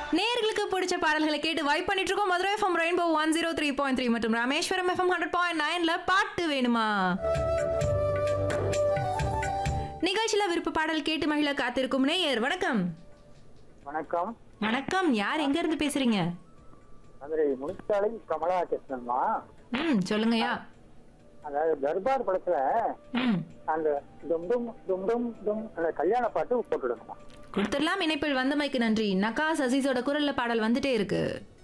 நேர்களுக்கு பிடிச்ச பாடல்களை கேட்டு வைப் பண்ணிட்டு இருக்கோம் Madurai FM rainbow one zero three point three மற்றும் ராமேஸ்வரம் எஃப்எம் ஹண்ட்ரட் பாயிண்ட் நைன்ல பாட்டு வேணுமா நிகழ்ச்சியில விருப்ப பாடல் கேட்டு மகிழ காத்திருக்கும் நேயர் வணக்கம் வணக்கம் வணக்கம் யார் எங்க இருந்து பேசுறீங்க மதுரை முனிச்சாலை கமலா கிருஷ்ணன்மா ம் சொல்லுங்கய்யா அதாவது தர்பார் படத்துல ம் அந்த டும் டும் டும் டும் டும் அந்த கல்யாண பாட்டு போட்டுடுங்கம்மா கொடுத்துடலாம் இணைப்பில் வந்தமைக்கு நன்றி நக்கா சசீஸோட குரல்ல பாடல் வந்துட்டே இருக்கு